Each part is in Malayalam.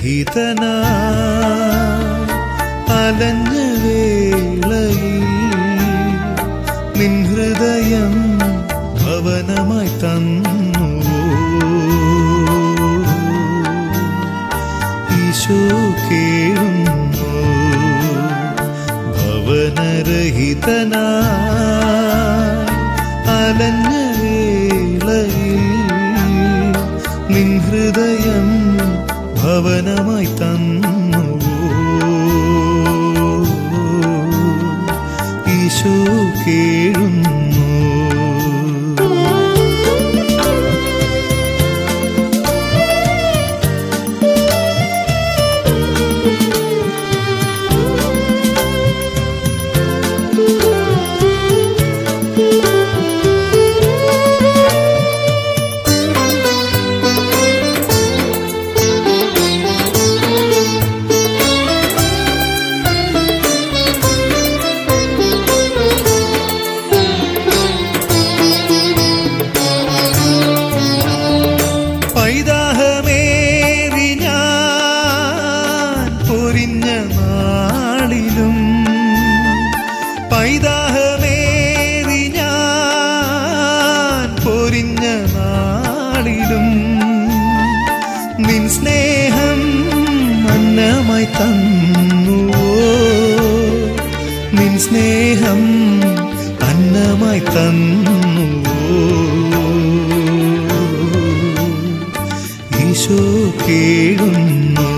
ഭവനരഹിതനാ അലഞ്ഞ വേളയിൽ നിൻ ഹൃദയം ഭവനമായി തന്നു ഈശോ കേഴുന്നു ഭവനരഹിതനാ അലഞ്ഞ വേളയിൽ നിൻ ഹൃദയം ഭവനമായി തന്നു ഈശോ കേഴുന്നു പൈതാഹമേറി ഞാൻ പൊരിഞ്ഞ നാളിലും പൈതാഹമേറി ഞാൻ പൊരിഞ്ഞ നാളിലും നിൻ സ്നേഹം അന്നമായി തന്നുവോ നിൻ സ്നേഹം അന്നമായി തന്നുവോ ഈശോ കേഴുന്നു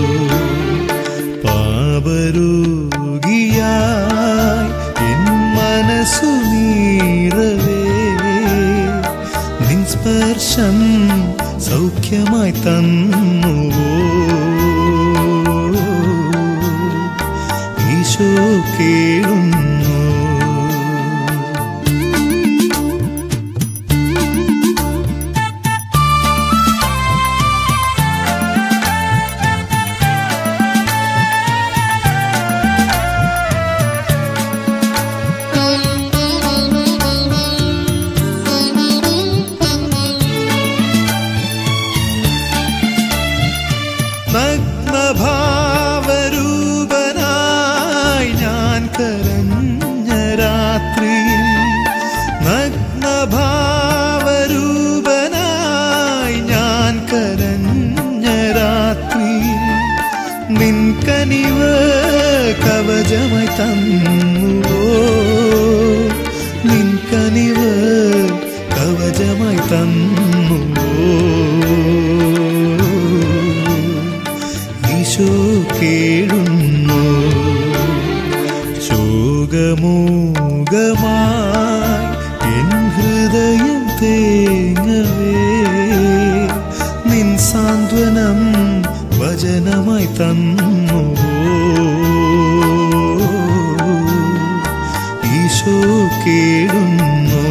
പാപരോഗിയായി എൻ മനസ്സു നീറവേ നിൻ സ്പർശം സൗഖ്യമായി തന്നുവോ ഈശോ കേഴുന്നു നഗ്നഭാവരൂപനായി ഞാൻ കരഞ്ഞ രാത്രിയിൽ നഗ്നഭാവരൂപനായി ഞാൻ കരഞ്ഞ രാത്രിയിൽ നിൻ കനിവ് കവചമായി തന്നുവോ നിൻ കനിവ് കവചമായി തന്നുവോ ഈശോ കേഴുന്നു ശോകമൂകമായി എൻ ഹൃദയം തേങ്ങവേ നിൻ സാന്ത്വനം വചനമായി തന്നു ഈശോ കേഴുന്നു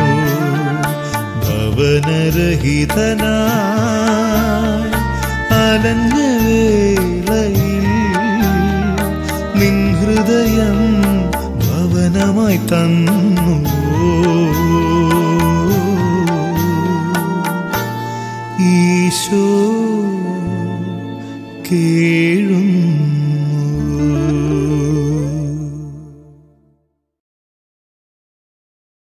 ഭവനരഹിതനായി അലഞ്ഞ വേളയിൽ നിൻ ഹൃദയം ഭവനമായി തന്നു ഈശോ കേഴുന്നു